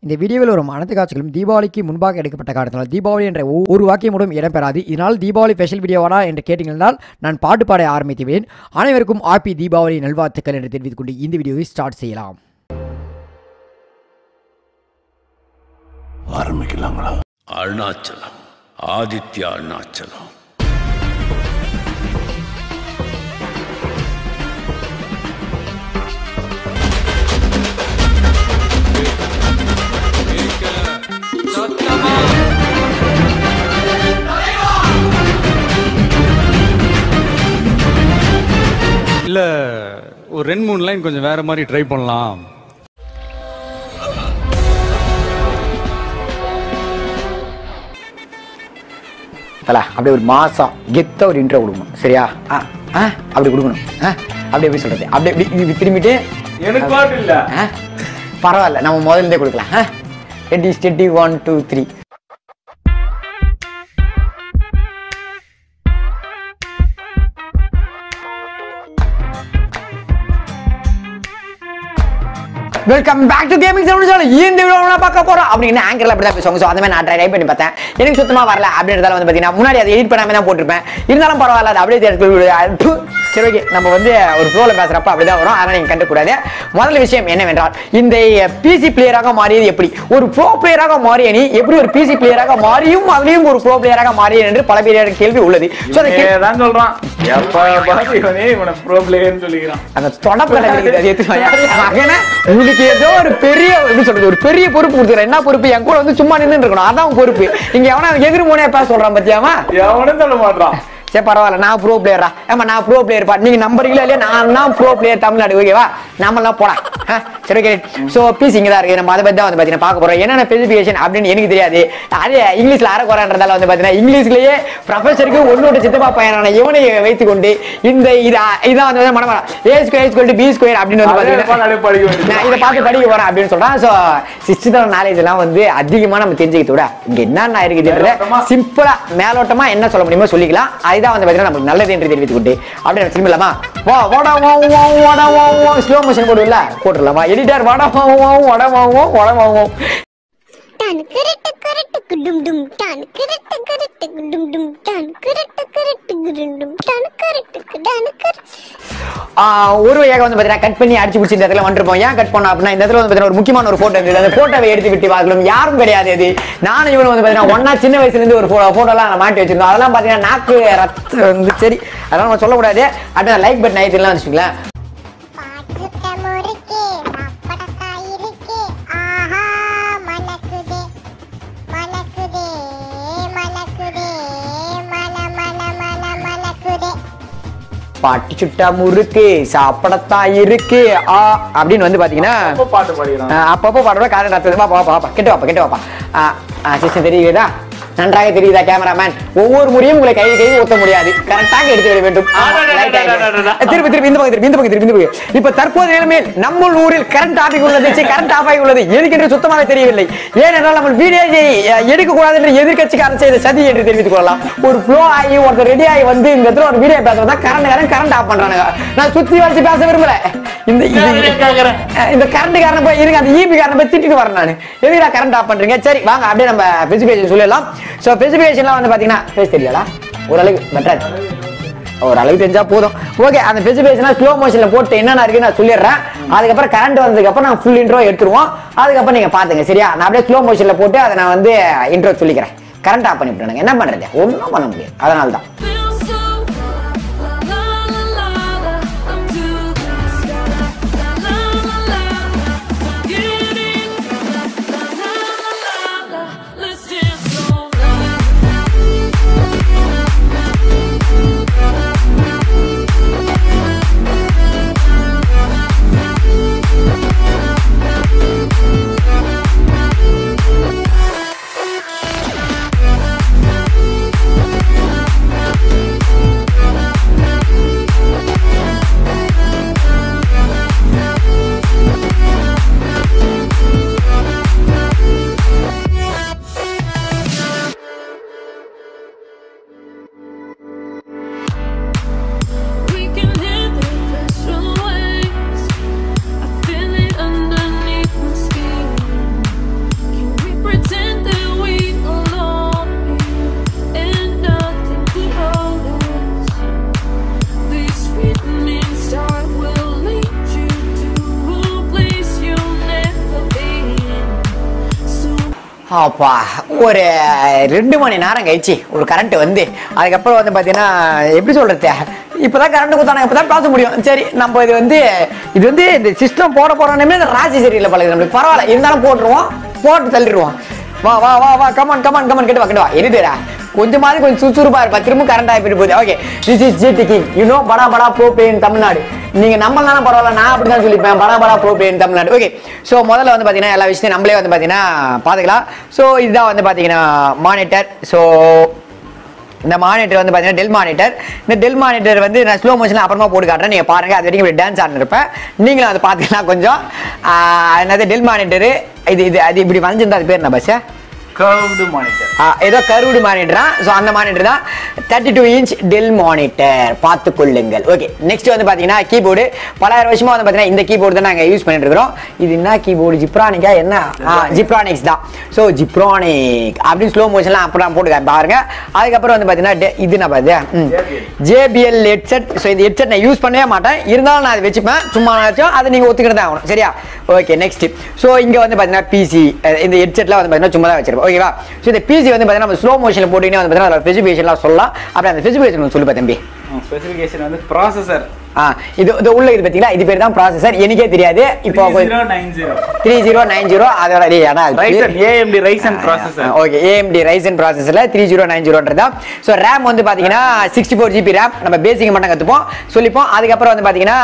இந்த வீடியோவில் வரும் அனைத்து காட்சிகளும் தீபாவளிக்கு முன்பாக எடுக்கப்பட்ட காரணத்தினால் தீபாவளி என்ற ஒ- ஒரு வாக்கியமுடன் இடம்பெறாது இதனால் தீபாவளி ஸ்பெஷல் வீடியோவாடா என்று கேட்டீங்கன்னால் நான் பாட்டு பாட ஆரம்பித்துவேன் அனைவருக்கும் ஹாப்பி தீபாவளி நல்வாழ்த்துக்கள் என்று தெரிவித்துக் கொண்டு இந்த வீடியோவை ஸ்டார்ட் செய்யலாம் ஆரம்பிக்கலாங்களா அருணாச்சலம் ஆதித்யா அருணாச்சலம் இல்ல ஒரு ரெண்டு மூணு லைன் கொஞ்சம் வேற மாதிரி ட்ரை பண்ணலாம் தல அப்படியே ஒரு மாசம் கெத்தா ஒரு இன்ட்ரோ கொடுக்கணும் சரியா ஆ ஆ அப்படி கொடுக்கணும் ஆ அப்படி எப்படி சொல்றது அப்படி இப்படி இப்படி திரும்பிட்டு எனக்கு பாட்டு இல்ல ஆ பரவாயில்ல நம்ம முதல்ல இருந்தே கொடுக்கலாம் ah ready steady one two three welcome back to gaming sound channel இந்த வீடியோ நான் பார்க்க போறோம் அப்படின்னு ஆங்கர்ல அப்படி தான் பேசுவாங்க ஸோ அந்த மாதிரி நான் ட்ரை பண்ணி பார்த்தேன் எனக்கு சுத்தமா வரல அப்படின்றதால வந்து பார்த்தீங்கன்னா முன்னாடி அதை எடிட் பண்ணாம தான் போட்டிருப்பேன் இருந்தாலும் பரவாயில்ல அது அப்படியே தெரிஞ்சு ப்பு. சரி ஓகே நம்ம வந்து ஒரு ஃப்ளோல பேசுறப்ப அப்படிதான் வரும் அதனால நீங்க கண்டுக்கூடாது முதல் விஷயம் என்னவென்றால் இந்த பிசி பிளேயராக மாறியது எப்படி ஒரு ப்ரோ பிளேயராக மாறிய நீ எப்படி ஒரு பிசி பிளேயராக மாறியும் அதுலயும் ஒரு ப்ரோ பிளேயராக மாறிய என்று பல பேர் கேள்வி உள்ளது ஸோ அந்த கேள்வி தான் சொல்றான் எப்ப பாரு இவனே இவனை ப்ரோ பிளேயர்னு சொல்லிக்கிறான் அந்த தொடப்பட மகனே உங்களுக்கு ஏதோ ஒரு பெரிய எப்படி சொல்றது ஒரு பெரிய பொறுப்பு கொடுத்துறேன் என்ன பொறுப்பு என் கூட வந்து சும்மா நின்று இருக்கணும் அதான் உன் பொறுப்பு இங்க எவனா எதிர் மூணே பேச சொல்றான் பத்தியாமா எவனும் சொல்ல மாட்டான் சரி பரவாயில்ல நான் ப்ரோ பிளேயரா ஏமா நான் ப்ரோ பிளேயர் பா நீங்க நம்புறீங்களா இல்லையா நான் தான் ப்ரோ பிளேயர் தமிழ்நாடு ஓகேவா நம்மளாம் போலாம் ஆ, சரி ஓகே ஸோ பீஸ் இங்கே தான் இருக்கு நம்ம அதை பத்தி தான் வந்து பார்த்தீங்கன்னா பார்க்க போறோம் என்னென்ன ஸ்பெசிஃபிகேஷன் அப்படின்னு எனக்கு தெரியாது அது இங்கிலீஷ்ல அரை குறைன்றதால வந்து பார்த்தீங்கன்னா இங்கிலீஷ்லயே ப்ரொஃபஸருக்கு ஒன்னோட சித்தப்பா பையனான இவனை வைத்துக்கொண்டு இந்த இது இதான் வந்து மனமரம் A square square B square அப்படின்னு வந்து அதே பார்த்தீங்கன்னா பாட்டு படிக்க வேண்டியது நான் இதை பார்த்து படிக்க போறேன் அப்படின்னு சொல்றான் ஸோ சிஸ்டத்தோட நாலேஜ் எல்லாம் வந்து அதிகமா நம்ம தெரிஞ்சுக்கிறத விட இங்க என்னென்ன இருக்குதுன்றத மேலோட்டமா. சிம்பிளா மேலோட்டமா என்ன சொல்ல முடியுமோ சொல்லிக்கலாம் அதுதான் வந்து பாத்தீங்கன்னா நமக்கு நல்லது என்று தெரிவித்துக் கொண்டு அப்படியே நம்ம திரும்ப இல்லாமா வா வாடா வா வா வாடா வா வா ஸ்லோ மோஷன் போடுவில்ல போட்டுடலாமா எடிட்டர் வாடா வா வா வாடா வா வா வாடா வா வா டான் கரட்டு கரட்டு குடும் டும் டான் கரட்டு கரட்டு குடும் டும் டான் கரட்டு கரட்டு குடும் டும் டான் கரட்டு டான் கரட்டு ஆஹ் ஒரு வழியாக வந்து பார்த்தீங்கன்னா கட் பண்ணி அடிச்சு பிடிச்சி இந்த இடத்துல வந்துருப்போம் ஏன் கட் பண்ணோம் அப்படின்னா இந்த இடத்துல வந்து பார்த்தீங்கன்னா ஒரு முக்கியமான ஒரு போட்டோ இருக்குது அந்த போட்டோவை எடுத்து விட்டு பார்க்கலாம் யாரும் கிடையாது அது நானும் இவனும் வந்து பார்த்தீங்கன்னா ஒன்னா சின்ன வயசுல இருந்து ஒரு போட்டோலாம் நான் மாட்டி வச்சிருந்தோம் அதெல்லாம் பார்த்தீங்கன்னா நாக்கு ரத்தம் வந்து சரி அதெல்லாம் நம்ம சொல்லக்கூடாது அப்படியே லைக் பட்டன் ஐத்திலாம் வச்சுக்கலாம் பாட்டுட்ட முறுக்கே சாப்படக்கா இருக்கே ஆஹா மணக்குதே மணக்குதே மணக்குதே மன மன மன மணக்குதே பாட்டி சுட்டா முறுக்கு சாப்பிடத்தான் இருக்கு ஆ அப்படின்னு வந்து பாத்தீங்கன்னா அப்ப பாட்டு பாடிக்கிறான் ஆஹ் அப்பப்போ பாடுற காரணம் நடத்துது வாப்பா வாப்பா வாப்பா கிட்ட வாப்பா கிட்ட வாப்பா சிஸ்டம் தெரியுதா நன்றாக தெரியுதா கேமராமேன் ஒவ்வொரு முறையும் உங்களை கை கை ஊத்த முடியாது கரெக்டாக எடுத்து விட வேண்டும் ஆமா, light ஆ இருக்கு. திருப்பி திருப்பி இந்த பக்கம் திருப்பி இந்த பக்கம் திருப்பி இந்த பக்கம் இப்ப தற்போது நிலைமையில் நம்ம ஊரில் கரண்ட் ஆஃப் உள்ளது கரண்ட் ஆஃப் ஆகி உள்ளது எதுக்கென்று சுத்தமாக தெரியவில்லை ஏனென்றால் நம்ம வீடியோ எடுக்க கூடாது என்று எதிர்கட்சிக்காரன் செய்த சதி என்று தெரிவித்துக் கொள்ளலாம் ஒரு ஃப்ளோ ஆகி ஒருத்தர் ரெடி ஆகி வந்து இந்த இடத்துல ஒரு வீடியோ பேசுறதா கரண்ட் காரன் கரண்ட் ஆஃப் பண்றானுங்க நான் சுத்தி வச்சு பேச விரும்பல இந்த இது- அஹ் இந்த கரண்ட் காரன் போய் இருங்க அந்த ஈபி காரன் போய் திட்டிட்டு வரேன் நான் எதுக்குடா கரண்ட் ஆஃப் பண்றீங்க சரி வாங்க அப்படியே நம்ம ஸ்பெசிஃபிகேஷன் சொல்லிடலாம் ஸோ ஸ்பெசிஃபிகேஷன்லாம் வந்து பாத்தீங்கன்னா பேச தெரியலடா ஓரளவுக்கு பெட்டர் ஓரளவுக்கு தெரிஞ்சா போதும் ஓகே அந்த ஸ்பெசிஃபிகேஷனா ஸ்லோ மோஷன்ல போட்டு என்னென்ன இருக்குன்னு நான் சொல்லிடுறேன் அதுக்கப்புறம் கரண்ட் வந்ததுக்கு அப்புறம் நான் ஃபுல் இன்ட்ரோ எடுத்துருவோம் அதுக்கப்புறம் நீங்க பாத்துங்க சரியா நான் அப்படியே ஸ்லோ மோஷன்ல போட்டு அதை நான் வந்து இன்ட்ரோ சொல்லிக்கிறேன் கரண்ட் ஆஃப் பண்ணி விட்டுறாங்க என்ன பண்றது ஒன்றும் பண்ண முடியாது அதனால தான் feel so la la la la la I'm too close la la la la la la get in la la la la la la let's dance so Thank அப்பா ஒரு ரெண்டு மணி நேரம் கழிச்சு ஒரு கரண்ட் வந்து அதுக்கப்புறம் வந்து பார்த்தீங்கன்னா எப்படி சொல்றது இப்போதான் கரண்ட் கொடுத்தாங்க இப்போதான் பேச முடியும் சரி நம்ம இது வந்து இது வந்து இந்த சிஸ்டம் போட போறோன்னே இந்த ராசி சரியில்லை பழகுது நம்மளுக்கு பரவாயில்ல இருந்தாலும் போட்டுருவோம் போட்டு தள்ளிடுவோம் வா வா வா வா கமான் கமான் கமான் கிட்ட வா கிட்ட வா எரிதுடா கொஞ்சமாவது கொஞ்சம் சுறுசுறுப்பா இருப்பா திரும்ப கரண்ட் ஆகி போயிட்டு போகுது okay this is GT king you know படா படா ப்ரோ பிளேன் தமிழ்நாடு நீங்க நம்பலாம் பரவாயில்ல நான் அப்படி தான் சொல்லிப்பேன் படா படா ப்ரோ பிளேன் தமிழ்நாடு ஓகே ஸோ முதல்ல வந்து பார்த்தீங்கன்னா எல்லா விஷயத்தையும் நம்மளே வந்து பார்த்தீங்கன்னா பார்த்துக்கலாம் ஸோ இதுதான் வந்து பார்த்தீங்கன்னா மானிட்டர் ஸோ இந்த மானிட்டர் வந்து பார்த்தீங்கன்னா டெல் மானிட்டர் இந்த டெல் மானிட்டர் வந்து நான் ஸ்லோ மோஷனில் அப்புறமா போட்டு காட்டுறேன் நீங்கள் பாருங்கள் அது வரைக்கும் இப்படி டான்ஸ் ஆடிருப்பேன் நீங்களும் அதை பார்த்தீங்கன்னா கொஞ்சம் ஆஹ், என்னது டெல் மானிட்டரு இது இது அது இப்படி வந்திருந்தா அது பேர் என்ன பஸ்ஸா கர்வ்டு மானிட்டர் ஆ, ஏதோ கருவுடு மானிட்டர் தான் ஸோ அந்த மானிட்டர் தான் thirty two inch Dell monitor பார்த்து கொள்ளுங்கள் ஓகே நெக்ஸ்ட் வந்து பார்த்தீங்கன்னா கீபோர்டு பலாயிரம் வருஷமா வந்து பார்த்தீங்கன்னா இந்த கீபோர்டு தான் நாங்கள் யூஸ் பண்ணிட்டு இருக்கிறோம் இது என்ன கீபோர்டு ஜிப்ரானிக்கா என்ன ஜிப்ரானிக்ஸ் தான் ஸோ ஜிப்ரானிக் அப்படின்னு ஸ்லோ மோஷன்லாம் அப்புறம் போட்டு காமி- பாருங்க அதுக்கப்புறம் வந்து பார்த்தீங்கன்னா டெ- இது என்ன பார்த்து ஜேபிஎல் ஹெட்செட் ஸோ இந்த ஹெட்செட் நான் யூஸ் பண்ணவே மாட்டேன் இருந்தாலும் நான் அதை வச்சுப்பேன் சும்மா நாச்சும் அதை நீங்கள் ஒத்துக்கிட்டு தான் ஆகணும் சரியா ஓகே நெக்ஸ்ட் ஸோ இங்கே வந்து பார்த்தீங்கன்னா பிசி இந்த ஹெட்செட்லாம் வந்து பார்த்தீங்கன்னா சும்மா தான் வச்சிருப்போம் ஓகேவா ஸோ இந்த பிசி வந்து பார்த்தீங்கன்னா நம்ம ஸ்லோ மோஷனில் போட்டிங்கன்னா வந்து பார்த்தீங்கன்னா அதோட ஸ்பெசிஃபிகேஷன்லாம் சொல்லலாம் அப்படி அந்த ஸ்பெசிஃபிகேஷன் சொல்லுப்பா தம்பி ஸ்பெசிஃபிகேஷன் வந்து ப்ராசஸர் ஆ இது இது உள்ள இது பார்த்தீங்களா இது பேர் தான் ப்ராசஸர் எனக்கே தெரியாது இப்போ nine zero three zero nine zero அதோட டேய், அண்ணா, அது ரைசன் பேர்- AMD Ryzen processor okay AMD Ryzen ப்ராசஸரில் த்ரீ ஜீரோ நைன் ஜீரோன்றது தான் ஸோ ரேம் வந்து பார்த்தீங்கன்னா சிக்ஸ்டி ஃபோர் ஜிபி ரேம் நம்ம பேசிக் மட்டும் கற்றுப்போம் சொல்லிப்போம் அதுக்கப்புறம் வந்து பார்த்தீங்கன்னா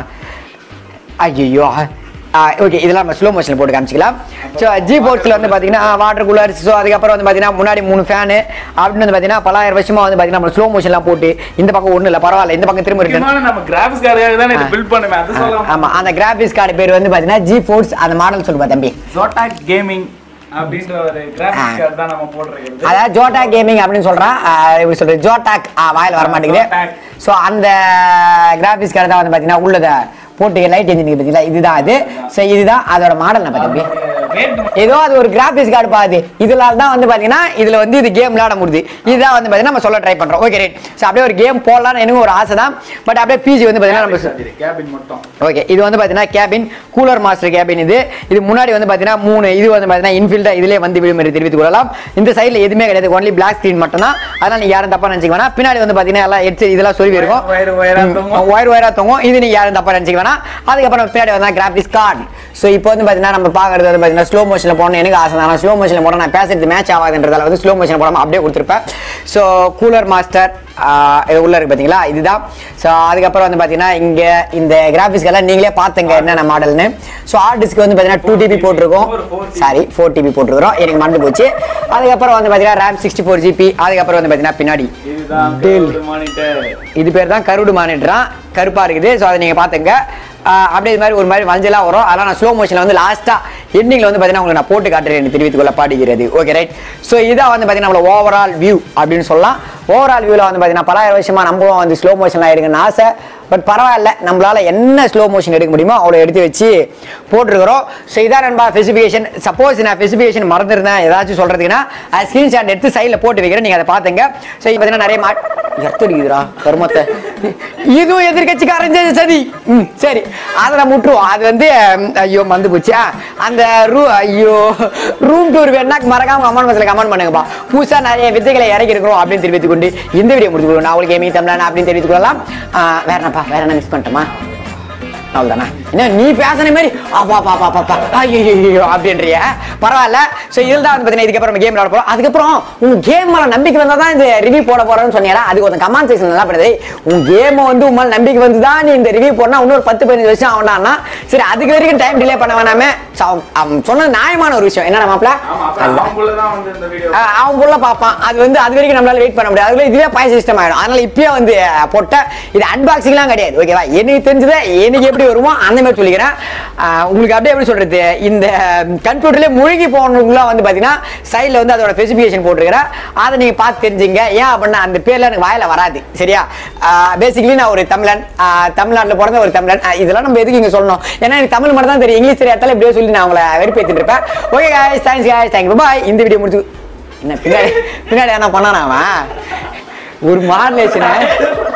ஐயோ ஓகே இதெல்லாம் நம்ம ஸ்லோ மோஷனில் போட்டு காமிச்சிக்கலாம் ஸோ ஜி போர்ட்ஸில் வந்து பார்த்தீங்கன்னா வாட்டர் கூலர்ஸ் ஸோ அதுக்கப்புறம் வந்து பார்த்தீங்கன்னா முன்னாடி மூணு ஃபேனு அப்படின்னு வந்து பார்த்தீங்கன்னா பலாயிரம் வருஷமா வந்து பார்த்தீங்கன்னா நம்ம ஸ்லோ மோஷன்லாம் போட்டு இந்த பக்கம் ஒன்றும் இல்லை பரவாயில்ல இந்த பக்கம் திரும்ப இருக்கு முக்கியமான நம்ம கிராஃபிக்ஸ் கார்டுக்காக தான் இது பில்ட் பண்ணுமே அது சொல்லலாம் ஆமா அந்த கிராபிக்ஸ் கார்டு பேர் வந்து பார்த்தீங்கன்னா ஜி ஃபோர்ஸ் அந்த மாடல் சொல்லுப்பா தம்பி ஜோட்டாக் கேமிங் அப்படின்ற ஒரு கிராஃபிக்ஸ் கார்டு தான் நம்ம போட்டுருக்கிறது அதாவது ஜோட்டா கேமிங் அப்படின்னு சொல்றான் ஆஹ் எப்படி சொல்றது ஜோட்டாக் ஆஹ் வாயில வர மாட்டேங்குது ஜோட்டாக். ஸோ அந்த கிராபிக்ஸ் கார்டு தான் வந்து பார்த்தீங்கன்னா உள்ளத போட்டு லைட் என்ஜின் பார்த்தீங்களா இதுதான் அது ஸோ இதுதான் அதோட மாடல் நம்ம தம்பி ரேட் ஏதோ அது ஒரு கிராபிக்ஸ் கார்டு பாது இதுல தான் வந்து பாத்தீங்கன்னா இதுல வந்து இது கேம் விளையாட முடியுது இதுதான் வந்து பாத்தீங்கன்னா நம்ம சொல்ல ட்ரை பண்றோம் ஓகே ரைட் ஸோ அப்படியே ஒரு கேம் போடலாம்னு எனக்கு ஒரு ஆசை தான் பட் அப்படியே பிஜி வந்து பாத்தீங்கன்னா நம்ம கேபின் மட்டும் ஓகே இது வந்து பார்த்தீங்கன்னா கேபின் கூலர் மாஸ்டர் கேபின் இது இது முன்னாடி வந்து பார்த்தீங்கன்னா மூணு இது வந்து பார்த்தீங்கன்னா இன்ஃபில்டா இதிலே வந்து விடும் என்று தெரிவித்துக் கொள்ளலாம் இந்த சைடில் எதுவுமே கிடையாது ஒன்லி பிளாக் ஸ்க்ரீன் மட்டும் தான் அதனால நீங்க யாரும் தப்பா நினைச்சிக்க வேணாம் பின்னாடி வந்து பார்த்தீங்கன்னா எல்லாம் ஹெட்செட் இதெல்லாம் சொல்லி இருக்கும் Wire, wire ஆ தொங்கும். ஒயர் ஒயரா தொங்கும் இது நீங்க யாரும் தப்பா நினைச்சிக்க வேணாம் அதுக்கப்புறம் பின்னாடி வந்தா கிராபிக்ஸ் கார்டு ஸோ இப்போ வந்து பார்த்தீங்கன்னா நம்ம பார்க்கறது வந்து பார்த்தீங்கன்னா ஸ்லோ மோஷனில் போகணும் எனக்கு ஆசை தான் ஸ்லோ மோஷனில் போனால் நான் பேசுறது மேட்ச் ஆகாதுன்றதால வந்து ஸ்லோ மோஷன் போடாமல் அப்படியே கொடுத்துருப்பேன் ஸோ கூலர் மாஸ்டர் இது உள்ள இருக்கு பார்த்தீங்களா இதுதான் ஸோ அதுக்கப்புறம் வந்து பார்த்தீங்கன்னா இங்கே இந்த கிராஃபிக்ஸ்க்கெல்லாம் நீங்களே பார்த்துங்க என்னென்ன மாடல்னு ஸோ ஹார்ட் டிஸ்க் வந்து பார்த்தீங்கன்னா டூ டிபி போட்டிருக்கோம் சாரி ஃபோர் டிபி போட்டிருக்கிறோம் எனக்கு மறந்து போச்சு அதுக்கப்புறம் வந்து பார்த்தீங்கன்னா ரேம் சிக்ஸ்டி ஃபோர் ஜிபி அதுக்கப்புறம் வந்து பார்த்தீங்கன்னா பின்னாடி இதுதான் Dell. மானிட்டர் இது பேர் தான் கருடு மானிட்டரா கருப்பா இருக்குது ஸோ அதை நீங்க பாத்துங்க ஆஹ் அப்படியே இது மாதிரி ஒரு மாதிரி மஞ்சளாக வரும் அதெல்லாம் நான் ஸ்லோ மோஷனில் வந்து லாஸ்ட்டாக எண்டிங்கில் வந்து பார்த்தீங்கன்னா உங்களுக்கு நான் போட்டு காட்டுறேன் என்று தெரிவித்துக் கொள்ள பாடுகிறது ஓகே ரைட் ஸோ இதான் வந்து பார்த்தீங்கன்னா நம்மளோட ஓவரால் வியூ அப்படின்னு சொல்லலாம் ஓவரால் வியூவில் வந்து பார்த்தீங்கன்னா பலாயிரம் வருஷமா நம்மளும் வந்து ஸ்லோ மோஷன்லாம் எடுக்கணும்னு ஆசை பட் பரவாயில்ல நம்மளால என்ன ஸ்லோ மோஷன் எடுக்க முடியுமோ அவ்வளோ எடுத்து வச்சு போட்டிருக்கிறோம் ஸோ இதான் நண்பா ஸ்பெசிஃபிகேஷன் சப்போஸ் நான் ஸ்பெசிஃபிகேஷன் மறந்துருந்தேன் ஏதாச்சும் சொல்றதுக்குன்னா அது ஸ்க்ரீன்ஷாட் எடுத்து சைடில் போட்டு வைக்கிறேன் நீங்கள் அதை பார்த்துங்க ஸோ இப்போ பார்த்தீங்கன்னா நிறைய மா எத்தடிக்குதுடா கருமத்தை இதுவும் எதிர்கட்சிக்காரன் செஞ்ச சதி ம் சரி அதை நம்ம விட்டுருவோம் அது வந்து ம், ஐயோ மந்து போச்சு ஆ, அந்த ரூ ஐயோ ரூம் டூர் வேணா மறக்காம கமெண்ட் பாக்ஸ்ல கமெண்ட் பண்ணுங்கப்பா புதுசா நிறைய வித்தைகளை இறக்கி இருக்கிறோம் அப்படின்னு தெரிவித்துக் கொண்டு இந்த வீடியோ முடிச்சு நான் உங்களுக்கு கேமிங் தமிழன் அப்படின்னு தெரிவித்துக் கொள்ளலாம் ஆ, வேற என்னப்பா வேற என்ன மிஸ் பண்ணிட்டோமா அவ்வளோதானா என்ன நீ பேசுன மாதிரி அப்பா அப்பா அப்பா அப்பா ஐயோ அப்படின்றிய பரவாயில்ல ஸோ இதில் தான் வந்து பார்த்தீங்கன்னா இதுக்கப்புறம் நம்ம கேம் விளாட போகிறோம் அதுக்கப்புறம் உன் கேம் மேலே நம்பிக்கை வந்தால் தான் இந்த ரிவ்யூ போட போகிறோன்னு சொன்னீங்களா அதுக்கு ஒரு கமெண்ட் செக்ஷன் நல்லா பண்ணுது உன் கேமை வந்து உன் மேலே நம்பிக்கை வந்து தான் நீ இந்த ரிவ்யூ போடனா இன்னொரு பத்து பதினஞ்சு வருஷம் ஆகண்டான்னா சரி அதுக்கு வரைக்கும் டைம் டிலே பண்ண வேணாமே So, அவன் அவன் சொன்னது நியாயமான ஒரு விஷயம் என்ன மாப்பிள்ள ஆமா அப்புறம் அவங்களும் தான் வந்து இந்த வீடியோ ஆஹ் அவன் புள்ள பார்ப்பான் அது வந்து அது வரைக்கும் நம்மளால வெயிட் பண்ண முடியாது அதுக்குள்ள இதுவே பாய் சிஸ்டம் ஆயிடும் அதனால இப்பயே வந்து அஹ், போட்ட இது அன்பாக்சிங்லாம் கிடையாது ஓகேவா எனக்கு தெரிஞ்சதை எனக்கு எப்படி வருமோ அந்த மாதிரி சொல்லிக்கிறேன் ஆஹ், உங்களுக்கு அப்படியே எப்படி சொல்றது இந்த கம்ப்யூட்டர்லேயே முழுகி போனவங்களாம் வந்து பார்த்தீங்கன்னா சைடில் வந்து அதோட ஸ்பெசிஃபிகேஷன் போட்டிருக்கிறேன் அதை நீங்கள் பார்த்து தெரிஞ்சுங்க ஏன் அப்படின்னா அந்த பேர்ல எனக்கு வாயில வராது சரியா பேசிக்கலி நான் ஒரு தமிழன் தமிழ்நாட்டில் பிறந்த ஒரு தமிழன் ஆஹ், இதெல்லாம் நம்ம எதுக்கு இங்கே சொல்லணும் ஏன்னா எனக்கு தமிழ் மட்டும் தான் தெரியும் இங்கிலீஷ் தெரியாதால இப்படியே சொல்லி நான் உங்களை வெறுப்பேற்றிட்டு இருப்பேன் okay guys thanks guys thank you bye இந்த வீடியோ முடிச்சு என்ன பின்னாடி பின்னாடி என்ன பண்ணானா அவன் ஒரு மாடலேஷன்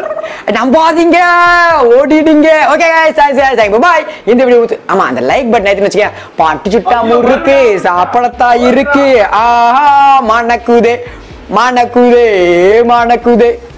நம்பாதீங்க ஓடிடுங்க okay guys thanks guys thank you bye இந்த வீடியோ ஆமா அந்த லைக் பட்டன் ஏத்துன்னு வச்சுக்க பாட்டு சுட்டா முறுக்கு சாப்பிடத்தா இருக்கு ஆஹா மணக்குதே மணக்குதே மணக்குதே